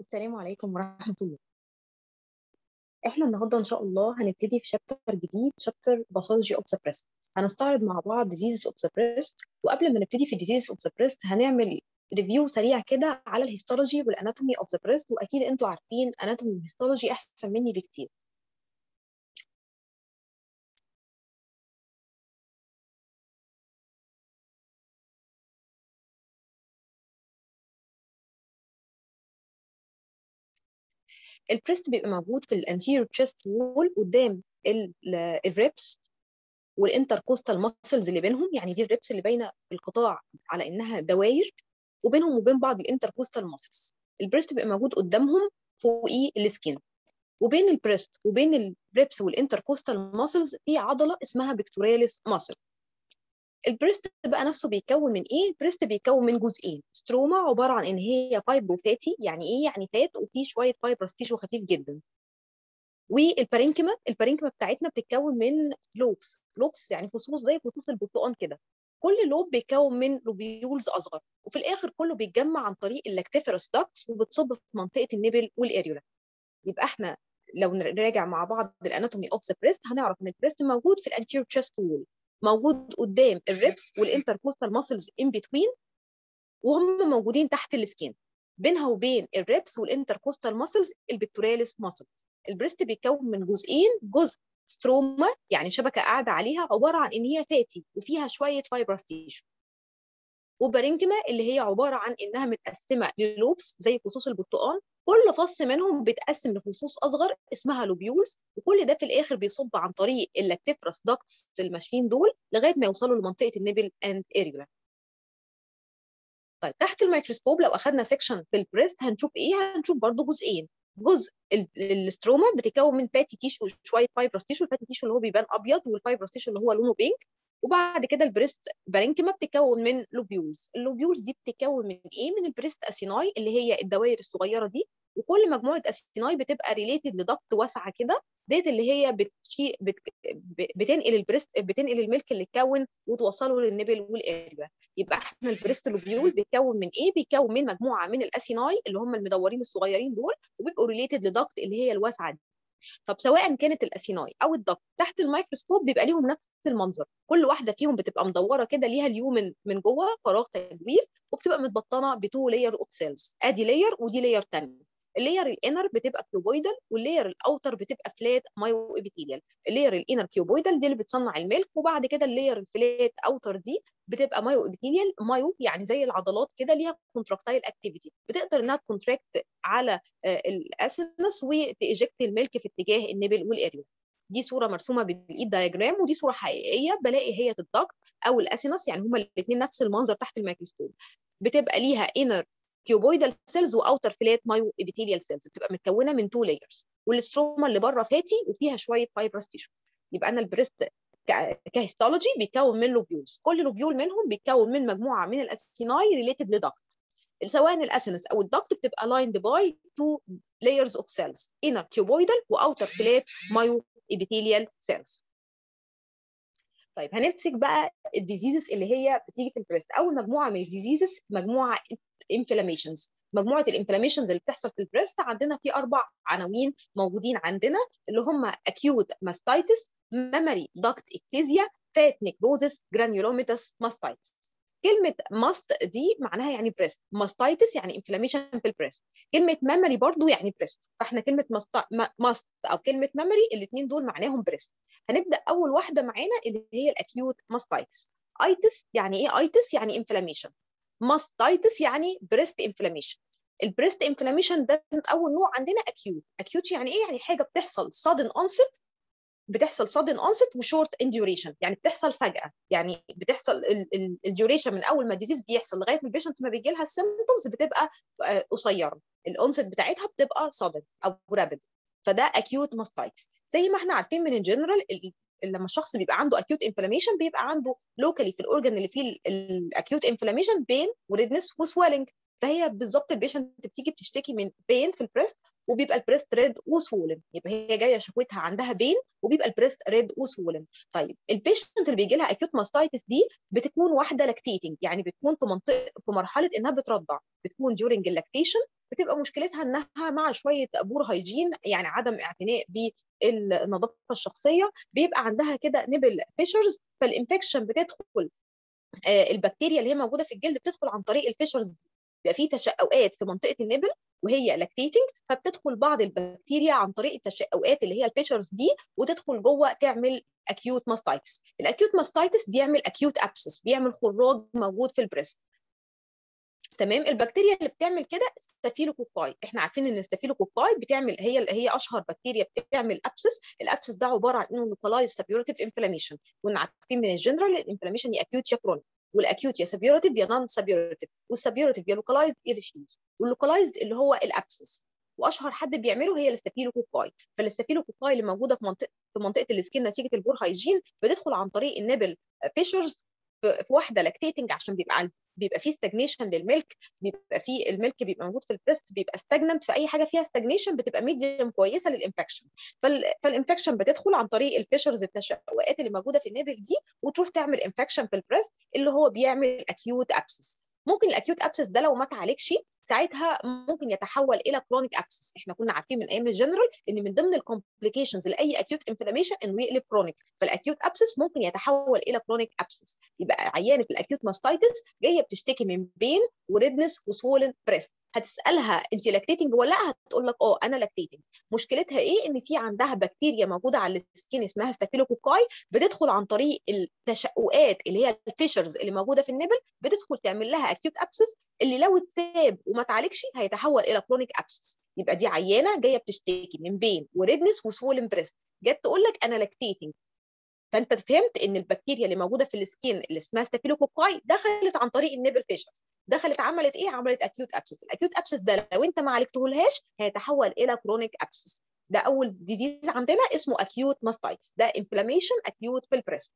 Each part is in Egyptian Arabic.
السلام عليكم ورحمة الله احنا النهارده ان شاء الله هنبتدي في شابتر جديد شابتر باثولوجي اوف ذا بريست هنستعرض مع بعض ديزيز اوف ذا بريست وقبل ما نبتدي في ديزيز اوف ذا بريست هنعمل ريفيو سريع كده على الهيستولوجي والاناتومي اوف ذا بريست واكيد انتوا عارفين اناتومي وهيستولوجي احسن مني بكتير البريست بيبقى موجود في الانتيريور تشيست وول قدام الريبس والانتركوستال ماسلز اللي بينهم يعني دي الريبس اللي باينه في القطاع على انها دواير وبينهم وبين بعض الانتركوستال ماسلز البريست بيبقى موجود قدامهم فوقيه السكين وبين البريست وبين الريبس والانتركوستال ماسلز في عضله اسمها بيكتوراليس ماسل البريست بقى نفسه بيتكون من ايه؟ البريست بيتكون من جزئين ستروما عباره عن ان هي فايبرو فاتي يعني ايه؟ يعني فات وفي شويه فايبرس تيشو خفيف جدا والبارينكما البارينكما بتاعتنا بتتكون من لوبس لوبس يعني فصوص زي فصوص البرتقال كده كل لوب بيتكون من لوبيولز اصغر وفي الاخر كله بيتجمع عن طريق اللاكتيفيروس داكتس وبتصب في منطقه النبل والاريولا يبقى احنا لو نراجع مع بعض الاناتومي اوف ذا بريست هنعرف ان البريست موجود في الانتيريور تشيست وول موجود قدام الريبس والانتركوستال ماسلز ان بتوين وهم موجودين تحت السكين بينها وبين الريبس والانتركوستال ماسلز البكتوراليس ماسلز البريست بيتكون من جزئين جزء ستروما يعني شبكه قاعده عليها عباره عن ان هي فاتي وفيها شويه فايبرس تيشو وبارينكما اللي هي عباره عن انها متقسمه للوبس زي فصوص البرتقال كل فص منهم بيتقسم لفصوص اصغر اسمها لوبيولز وكل ده في الاخر بيصب عن طريق اللاكتيفرس داكتس الماشيين دول لغايه ما يوصلوا لمنطقه النبل اند اريولا طيب تحت الميكروسكوب لو اخذنا سيكشن في البريست هنشوف ايه هنشوف برضو جزئين جزء الاستروما بتتكون من فاتي تيشو شويه فايبرس تيشو الفاتي تيشو اللي هو بيبان ابيض والفايبرس تيشو اللي هو لونه بينك وبعد كده البريست بارينكما بتتكون من لوبيولز اللوبيولز دي بتتكون من ايه من البريست اسيناي اللي هي الدوائر الصغيره دي وكل مجموعه اسيناي بتبقى ريليتد لضغط واسعه كده ديت اللي هي بتشي بت بتنقل البريست بتنقل الملك اللي اتكون وتوصله للنبل والاريا يبقى احنا البريست لوبيول بيتكون من ايه بيتكون من مجموعه من الاسيناي اللي هم المدورين الصغيرين دول وبيبقوا ريليتد لضغط اللي هي الواسعه دي طب سواء كانت الاسيناي او الضغط تحت الميكروسكوب بيبقى ليهم نفس المنظر كل واحده فيهم بتبقى مدوره كده ليها اليومن من جوه فراغ تجويف وبتبقى متبطنه بتو لاير اوف سيلز ادي لاير ودي لاير ثانيه اللاير الانر بتبقى كيوبويدال واللاير الاوتر بتبقى فلات مايو ابيثيليال اللاير الانر كيوبويدال دي اللي بتصنع الميلك وبعد كده اللاير الفلات اوتر دي بتبقى مايو ابيثيليال مايو يعني زي العضلات كده ليها كونتراكتايل اكتيفيتي بتقدر انها تكونتراكت على الاسنس وتيجكت الميلك في اتجاه النبل والاريول دي صوره مرسومه بالايد دايجرام ودي صوره حقيقيه بلاقي هي الضغط او الاسينس يعني هما الاثنين نفس المنظر تحت الميكروسكوب بتبقى ليها انر كيوبويدال سيلز واوتر فلات مايو ابيثيليال سيلز بتبقى متكونه من تو لايرز والاستروما اللي بره فاتي وفيها شويه فايبرس تيشو يبقى انا البريست كهيستولوجي بيتكون من لوبيولز كل لوبيول منهم بيتكون من مجموعه من الاسيناي ريليتد لضغط سواء الاسينس او الضغط بتبقى لايند باي تو لايرز اوف سيلز انر كيوبويدال واوتر فلات مايو ابيثيليال سيلز طيب هنمسك بقى الديزيزز اللي هي بتيجي في البريست اول مجموعه من الديزيزز مجموعه انفلاميشنز مجموعه الانفلاميشنز اللي بتحصل في البريست عندنا في اربع عناوين موجودين عندنا اللي هم acute mastitis memory duct ectasia fat necrosis granulomatous mastitis كلمة ماست دي معناها يعني بريست ماستايتس يعني انفلاميشن في البريست كلمة ميموري برضو يعني بريست فاحنا كلمة ماست أو كلمة ميموري الاثنين دول معناهم بريست هنبدأ أول واحدة معانا اللي هي الأكيوت ماستايتس ايتس يعني ايه ايتس يعني انفلاميشن ماستايتس يعني بريست انفلاميشن البريست انفلاميشن ده اول نوع عندنا اكيوت اكيوت يعني ايه يعني حاجه بتحصل sudden onset بتحصل sudden onset وشورت انديوريشن يعني بتحصل فجاه يعني بتحصل الديوريشن من اول ما الديزيز بيحصل لغايه ما البيشنت ما بيجي لها السيمبتومز بتبقى قصيره الانست بتاعتها بتبقى sudden او رابد فده اكيوت ماستايتس زي ما احنا عارفين من الجنرال لما الشخص بيبقى عنده اكيوت انفلاميشن بيبقى عنده لوكالي في الاورجن اللي فيه الاكيوت انفلاميشن بين وريدنس وسويلنج فهي بالظبط البيشنت بتيجي بتشتكي من بين في البريست وبيبقى البريست ريد وسولن يبقى هي جايه شكوتها عندها بين وبيبقى البريست ريد وسولن طيب البيشنت اللي بيجي لها اكيوت ماستايتس دي بتكون واحده لاكتيتنج يعني بتكون في منطقه في مرحله انها بترضع بتكون during اللاكتيشن بتبقى مشكلتها انها مع شويه بور هايجين يعني عدم اعتناء بالنظافه الشخصيه بيبقى عندها كده نبل فيشرز فالانفكشن بتدخل البكتيريا اللي هي موجوده في الجلد بتدخل عن طريق الفيشرز بيبقى في تشققات في منطقه النبل وهي لاكتيتنج فبتدخل بعض البكتيريا عن طريق التشققات اللي هي الفيشرز دي وتدخل جوه تعمل اكيوت ماستايتس الاكيوت ماستايتس بيعمل اكيوت ابسس بيعمل خراج موجود في البريست تمام البكتيريا اللي بتعمل كده ستافيلوكوكاي احنا عارفين ان الستافيلوكوكاي بتعمل هي هي اشهر بكتيريا بتعمل ابسس الابسس ده عباره عن انه لوكالايز سابيورتيف انفلاميشن كنا عارفين من الجنرال الانفلاميشن يا اكيوت يا كرونيك والاكيوت يا سابيورتيف يا نون سابيورتيف والسابيورتيف يا لوكالايزد يا ديفيوز واللوكالايزد اللي هو الابسس واشهر حد بيعمله هي الاستافيلوكوكاي فالاستافيلوكوكاي اللي موجوده في منطقه في منطقه السكين نتيجه البور هايجين بتدخل عن طريق النبل فيشرز في واحده لاكتيتنج عشان بيبقى بيبقى فيه ستاجنيشن للملك بيبقى فيه الملك بيبقى موجود في البريست بيبقى ستاجننت في اي حاجه فيها ستاجنيشن بتبقى ميديوم كويسه للانفكشن فالانفكشن بتدخل عن طريق الفيشرز التشققات اللي موجوده في النبل دي وتروح تعمل انفكشن في البريست اللي هو بيعمل اكيوت ابسس ممكن الاكيوت ابسس ده لو ما اتعالجش ساعتها ممكن يتحول الى كرونيك ابسس احنا كنا عارفين من ايام الجنرال ان من ضمن الكومبليكيشنز لاي اكيوت انفلاميشن انه يقلب كرونيك فالاكيوت ابسس ممكن يتحول الى كرونيك ابسس يبقى عيانه الاكيوت ماستايتس جايه بتشتكي من بين وريدنس وسولن بريست هتسالها انت لاكتيتنج ولا لا هتقول لك اه انا لاكتيتنج مشكلتها ايه ان في عندها بكتيريا موجوده على السكين اسمها ستافيلوكوكاي بتدخل عن طريق التشققات اللي هي الفيشرز اللي موجوده في النبل بتدخل تعمل لها اكيوت ابسس اللي لو اتساب وما اتعالجش هيتحول الى كرونيك ابسس يبقى دي عيانه جايه بتشتكي من بين وريدنس وسولن بريست جت تقول لك انا لاكتيتنج فانت فهمت ان البكتيريا اللي موجوده في السكين اللي اسمها ستافيلوكوكاي دخلت عن طريق النبل فيشرز دخلت عملت ايه عملت اكيوت ابسس الاكيوت ابسس ده لو انت ما عالجتهولهاش هيتحول الى كرونيك ابسس ده اول ديزيز عندنا اسمه اكيوت ماستايتس ده انفلاميشن اكيوت في البريست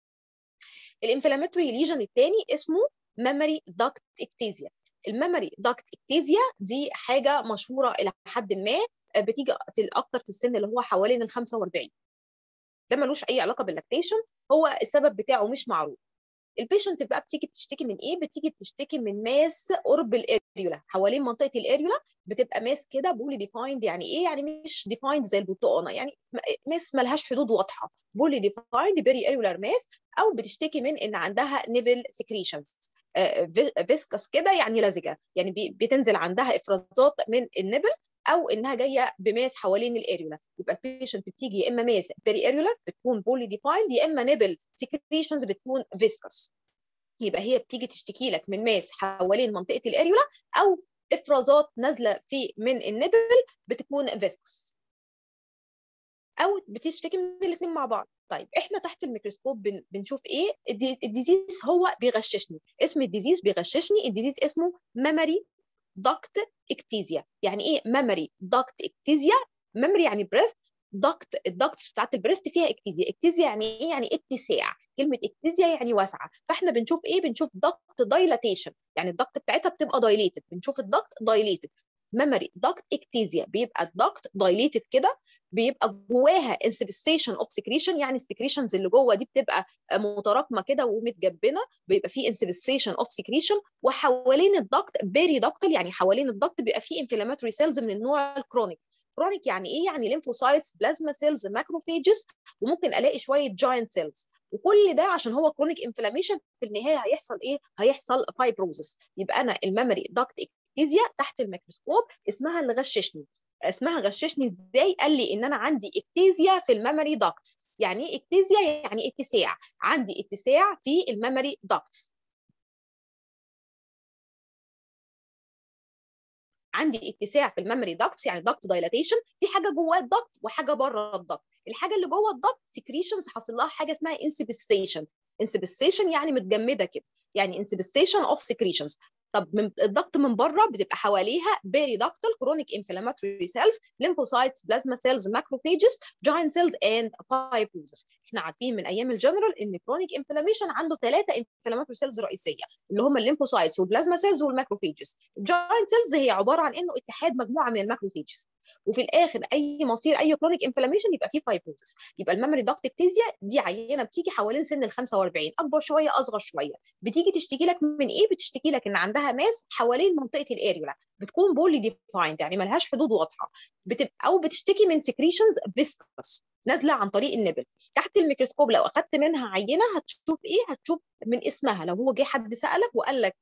الانفلاماتوري ليجن الثاني اسمه ميموري داكت اكتيزيا الميموري داكت اكتيزيا دي حاجه مشهوره الى حد ما بتيجي في الاكثر في السن اللي هو حوالين ال 45 ده ملوش اي علاقه باللاكتيشن هو السبب بتاعه مش معروف البيشنت بقى بتيجي بتشتكي من ايه بتيجي بتشتكي من ماس قرب الاريولا حوالين منطقه الاريولا بتبقى ماس كده بولي ديفايند يعني ايه يعني مش ديفايند زي البرتقانه يعني ماس ملهاش حدود واضحه بولي ديفايند بيري اريولار ماس او بتشتكي من ان عندها نيبل سكريشنز فيسكس كده يعني لزجه يعني بتنزل عندها افرازات من النبل او انها جايه بماس حوالين الاريولا يبقى البيشنت بتيجي يا اما ماس بيري اريولار بتكون بولي ديفايند يا اما نبل سكريشنز بتكون فيسكس يبقى هي بتيجي تشتكي لك من ماس حوالين منطقه الاريولا او افرازات نازله في من النبل بتكون فيسكس او بتشتكي من الاثنين مع بعض طيب احنا تحت الميكروسكوب بن بنشوف ايه الديزيز هو بيغششني اسم الديزيز بيغششني الديزيز اسمه ميموري داكت اكتيزيا يعني ايه ميموري داكت اكتيزيا ميموري يعني بريست داكت الداكتس بتاعت البريست فيها اكتيزيا اكتيزيا يعني ايه يعني اتساع كلمه اكتيزيا يعني واسعه فاحنا بنشوف ايه بنشوف داكت دايلاتيشن يعني الداكت بتاعتها بتبقى دايليتد بنشوف الداكت دايليتد ميموري داكت اكتيزيا بيبقى الداكت دايليتد كده بيبقى جواها انسبسيشن اوف سكريشن يعني السكريشنز اللي جوه دي بتبقى متراكمه كده ومتجبنه بيبقى فيه انسبسيشن اوف سكريشن وحوالين الداكت بيري داكتل يعني حوالين الداكت بيبقى فيه انفلاماتوري سيلز من النوع الكرونيك كرونيك يعني ايه يعني ليمفوسايتس بلازما سيلز ماكروفيجز وممكن الاقي شويه جاينت سيلز وكل ده عشان هو كرونيك انفلاميشن في النهايه هيحصل ايه هيحصل فايبروزس يبقى انا الميموري داكت اكتيزيا تحت الميكروسكوب اسمها اللي غششني اسمها غششني ازاي قال لي ان انا عندي اكتيزيا في الميموري داكتس يعني ايه اكتيزيا يعني اتساع عندي اتساع في الميموري داكتس عندي اتساع في الميموري داكتس يعني داكت دايلاتيشن في حاجه جوه الداكت وحاجه بره الداكت الحاجه اللي جوه الداكت سكريشنز حاصل لها حاجه اسمها انسبسيشن انسبسيشن يعني متجمده كده يعني انسبسيشن اوف سكريشنز طب من الضغط من بره بتبقى حواليها بيري داكتل كرونيك انفلاماتوري سيلز ليمفوسايتس بلازما سيلز ماكروفيجز جاينت سيلز اند فايبروزس احنا عارفين من ايام الجنرال ان كرونيك انفلاميشن عنده ثلاثه انفلاماتوري سيلز رئيسيه اللي هم الليمفوسايتس والبلازما سيلز والماكروفيجز الجاينت سيلز هي عباره عن انه اتحاد مجموعه من الماكروفيجز وفي الاخر اي مصير اي كرونيك انفلاميشن يبقى فيه فايبروزس يبقى الميموري داكت اكتيزيا دي عينه بتيجي حوالين سن ال 45 اكبر شويه اصغر شويه بتيجي تشتكي لك من ايه بتشتكي لك ان عندها ماس حوالين منطقه الاريولا بتكون بولي ديفايند يعني ملهاش حدود واضحه بتبقى او بتشتكي من سكريشنز فيسكس نازله عن طريق النبل تحت الميكروسكوب لو اخدت منها عينه هتشوف ايه هتشوف من اسمها لو هو جه حد سالك وقال لك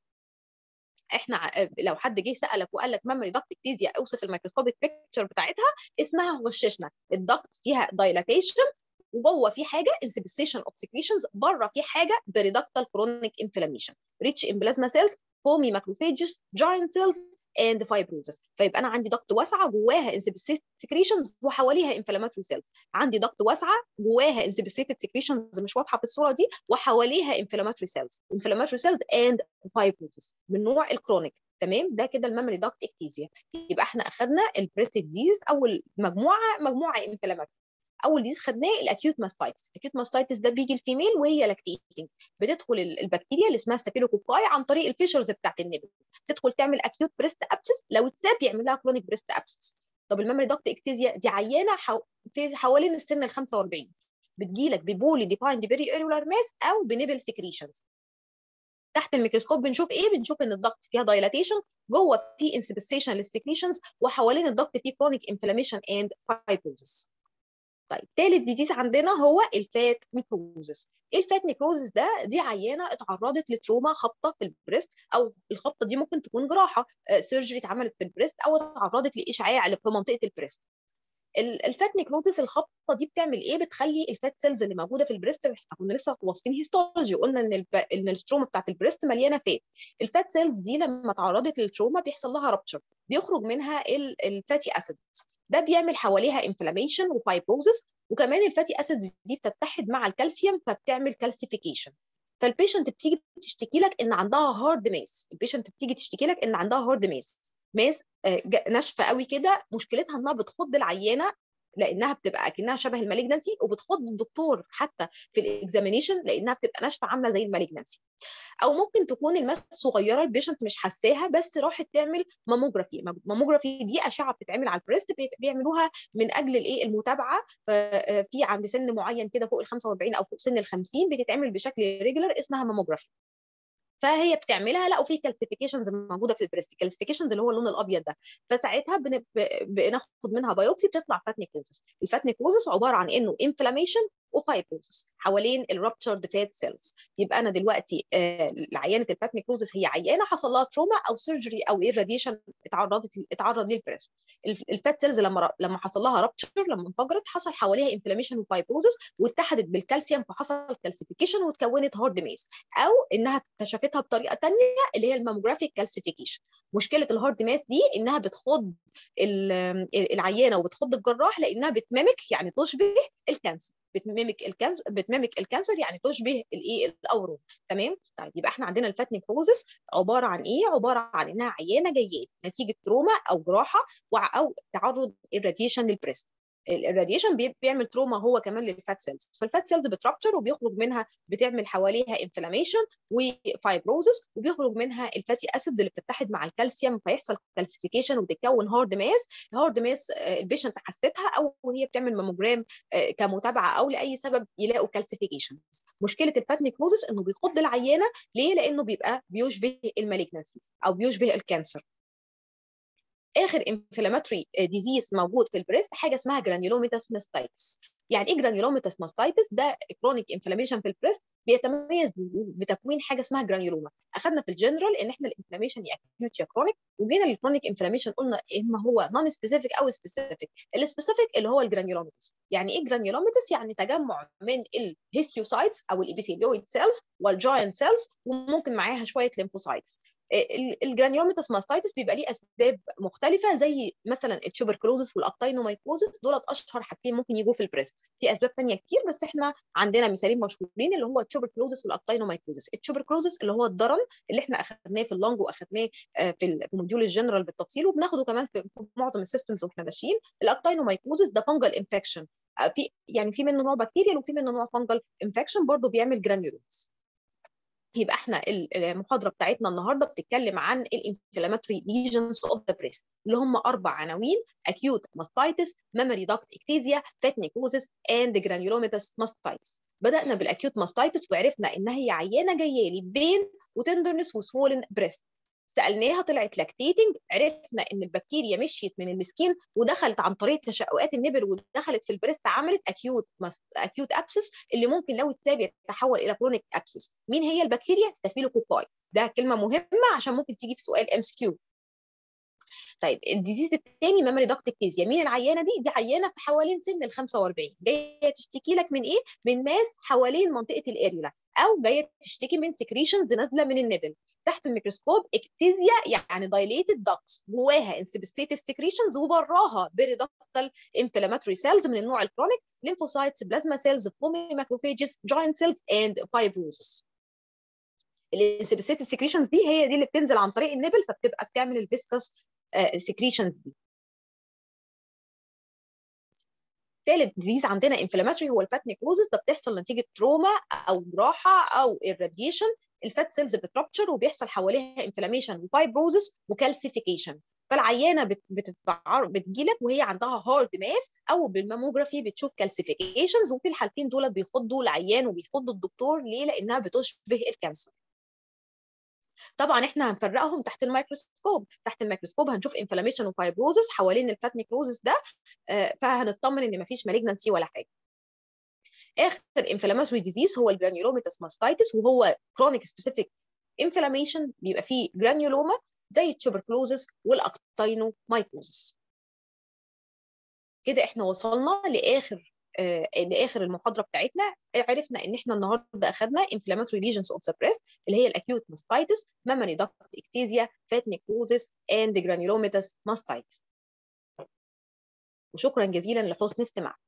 احنا لو حد جه سالك وقال لك ميموري داكت اكتيزيا اوصف الميكروسكوبيك بيكتشر بتاعتها اسمها غششنا الدكت فيها دايلاتيشن وجوه في حاجه انسبستيشن اوف سكريشنز بره في حاجه بريدكتال كرونيك انفلاميشن ريتش ان بلازما سيلز فومي ماكروفيجز جاينت سيلز اند فايبروزس فيبقى انا عندي ضغط واسعه جواها انسبستيت سكريشنز وحواليها انفلاماتوري سيلز عندي ضغط واسعه جواها انسبستيت سكريشنز مش واضحه في الصوره دي وحواليها انفلاماتوري سيلز انفلاماتوري سيلز اند فايبروزس من نوع الكرونيك تمام ده كده الميموري داكت اكتيزيا يبقى احنا اخذنا البريست ديزيز اول مجموعه مجموعه انفلاماتوري اول ديزيز خدناه الاكيوت ماستايتس الاكيوت ماستايتس ده بيجي الفيميل وهي لاكتيتنج بتدخل البكتيريا اللي اسمها ستافيلوكوكاي عن طريق الفيشرز بتاعت النبل تدخل تعمل اكيوت بريست ابسس لو اتساب يعمل لها كرونيك بريست ابسس طب الميموري داكت اكتيزيا دي عيانه حو... في حوالين السن ال 45 بتجيلك ببولي ديفايند بيري ايرولار ماس او بنبل سكريشنز تحت الميكروسكوب بنشوف ايه بنشوف ان الضغط فيها دايلاتيشن جوه في انسبستيشن للسكريشنز وحوالين الضغط في كرونيك انفلاميشن اند فايبروزس طيب ثالث ديزيز عندنا هو الفات نيكروزس ايه الفات نيكروزس ده دي عيانه اتعرضت لتروما خبطه في البريست او الخبطه دي ممكن تكون جراحه سيرجري اتعملت في البريست او اتعرضت لاشعاع في منطقه البريست الفات نيكروزس الخبطه دي بتعمل ايه بتخلي الفات سيلز اللي موجوده في البريست احنا كنا لسه واصفين هيستولوجي قلنا ان الب... ان الستروما بتاعت البريست مليانه فات الفات سيلز دي لما اتعرضت للتروما بيحصل لها رابتشر بيخرج منها الفاتي اسيدز ده بيعمل حواليها انفلاميشن وفايبروزس وكمان الفاتي اسيدز دي بتتحد مع الكالسيوم فبتعمل كالسيفيكيشن فالبيشنت بتيجي تشتكي لك ان عندها هارد ماس البيشنت بتيجي تشتكي لك ان عندها هارد ماس ماس ناشفه قوي كده مشكلتها انها بتخض العيانه لانها بتبقى اكنها شبه المالجنسي وبتخض الدكتور حتى في الاكزامينيشن لانها بتبقى ناشفه عامله زي المالجنسي او ممكن تكون الماس صغيره البيشنت مش حساها بس راحت تعمل ماموجرافي ماموجرافي دي اشعه بتتعمل على البريست بيعملوها من اجل الايه المتابعه في عند سن معين كده فوق ال 45 او فوق سن ال 50 بتتعمل بشكل ريجولر اسمها ماموجرافي فهي بتعملها لقوا في كالسيفيكيشنز موجوده في البريست كالسيفيكيشنز اللي هو اللون الابيض ده فساعتها بن... بناخد منها بايوبسي بتطلع فات نيكروزس الفات نيكروزس عباره عن انه انفلاميشن وفايبروزس حوالين الرابتشرد فات سيلز يبقى انا دلوقتي آه عيانه الفات نيكروزس هي عيانه حصل لها تروما او سيرجري او ايراديشن اتعرضت اتعرض للبريست الفات سيلز لما لما حصل لها رابتشر لما انفجرت حصل حواليها انفلاميشن وفايبروزس واتحدت بالكالسيوم فحصل كالسيفيكيشن وتكونت هارد ميس او انها اكتشفتها بطريقه ثانيه اللي هي الماموجرافيك كالسيفيكيشن مشكله الهارد ماس دي انها بتخض العيانه وبتخض الجراح لانها بتممك يعني تشبه الكانسر بتميمك الكانسر بتميمك الكانسر يعني تشبه الايه الاورام تمام طيب يبقى احنا عندنا الفات نيكروزس عباره عن ايه عباره عن انها عيانه جايه نتيجه تروما او جراحه او تعرض الراديشن للبريست الراديشن بيعمل تروما هو كمان للفات سيلز فالفات سيلز بترابتشر وبيخرج منها بتعمل حواليها انفلاميشن وفايبروزس وبيخرج منها الفاتي اسيدز اللي بتتحد مع الكالسيوم فيحصل كالسيفيكيشن وتتكون هارد ماس هارد ماس البيشنت حستها او وهي بتعمل ماموجرام كمتابعه او لاي سبب يلاقوا كالسيفيكيشن مشكله الفات نيكروزس انه بيخض العيانه ليه لانه بيبقى بيشبه المالجنسي او بيشبه الكانسر اخر انفلاماتوري ديزيز موجود في البريست حاجه اسمها جرانيولوميتاس ماستايتس يعني ايه جرانيولوميتاس ماستايتس ده كرونيك انفلاميشن في البريست بيتميز بتكوين حاجه اسمها جرانيولوما اخذنا في الجنرال ان احنا الانفلاميشن يا اكيوت يا كرونيك وجينا للكرونيك انفلاميشن قلنا اما هو نون سبيسيفيك او سبيسيفيك السبيسيفيك اللي هو الجرانيولوميتس يعني ايه جرانيولوميتس يعني تجمع من الهيستيوسايتس او الابيثيليويد سيلز والجاينت سيلز وممكن معاها شويه ليمفوسايتس الجرانيولوميتاس ماستايتس بيبقى ليه اسباب مختلفه زي مثلا التوبركلوزس والاكتينومايكوزس دولت اشهر حاجتين ممكن يجوا في البريست في اسباب ثانيه كتير بس احنا عندنا مثالين مشهورين اللي هو التوبركلوزس والاكتينومايكوزس التوبركلوزس اللي هو الضرن اللي احنا اخذناه في اللونج واخذناه في موديول الجنرال بالتفصيل وبناخده كمان في معظم السيستمز واحنا ماشيين الاكتينومايكوزس ده فانجل انفكشن في يعني في منه نوع بكتيريال وفي منه نوع فانجل انفكشن برضه بيعمل جرانيولومز يبقى احنا المحاضره بتاعتنا النهارده بتتكلم عن الانفلاماتوري ليجنز اوف ذا بريست اللي هم اربع عناوين acute mastitis memory duct ectasia fat necrosis and granulomatous mastitis بدانا بالاكيوت ماستايتس وعرفنا ان هي عيانه جايه لي بين وتندرنس وسوولن بريست سالناها طلعت لاكتيتنج عرفنا ان البكتيريا مشيت من السكين ودخلت عن طريق تشققات النبل ودخلت في البريست عملت اكيوت اكيوت ابسس اللي ممكن لو اتساب يتحول الى كرونيك ابسس مين هي البكتيريا ستافيلوكوكاي ده كلمه مهمه عشان ممكن تيجي في سؤال ام اس كيو طيب الديزيز الثاني ميموري داكت اكتيزيا مين العيانه دي دي عيانه في حوالين سن ال 45 جايه تشتكي لك من ايه من ماس حوالين منطقه الاريولا او جايه تشتكي من سكريشنز نازله من النبل تحت الميكروسكوب اكتيزيا يعني دايليتد داكتس جواها انسبستيتيف سكريشنز وبراها بيريدكتال انفلاماتوري سيلز من النوع الكرونيك ليمفوسايتس بلازما سيلز فومي ماكروفيجز جاينت سيلز اند فايبروزس الانسبستيتيف سكريشنز دي هي دي اللي بتنزل عن طريق النبل فبتبقى بتعمل الفيسكس سكريشنز دي ثالث ديزيز عندنا انفلاماتوري هو الفات نيكروزس ده بتحصل نتيجه تروما او جراحه او irradiation الفات سيلز بترابتشر وبيحصل حواليها انفلاميشن وفايبروزس وكالسيفيكيشن فالعيانه بت بتتبعر بتجيلك وهي عندها هارد ماس او بالماموجرافي بتشوف كالسيفيكيشنز وفي الحالتين دول بيخضوا العيان وبيخضوا الدكتور ليه؟ لانها بتشبه الكانسر. طبعا احنا هنفرقهم تحت الميكروسكوب تحت الميكروسكوب هنشوف انفلاميشن وفايبروزس حوالين الفات نيكروزس ده فهنطمن ان مفيش مالجنسي ولا حاجه اخر انفلاماتوري ديزيز هو الجرانيولوميتاس ماستايتس وهو كرونيك سبيسيفيك انفلاميشن بيبقى فيه جرانيولوما زي التوبركلوزس والاكتاينو مايكوزس كده احنا وصلنا لاخر آه لاخر المحاضره بتاعتنا عرفنا ان احنا النهارده اخذنا inflammatory lesions of the breast اللي هي الاكيوت ماستايتس memory duct ectasia fat necrosis and granulomatous mastitis وشكرا جزيلا لحسن استماعكم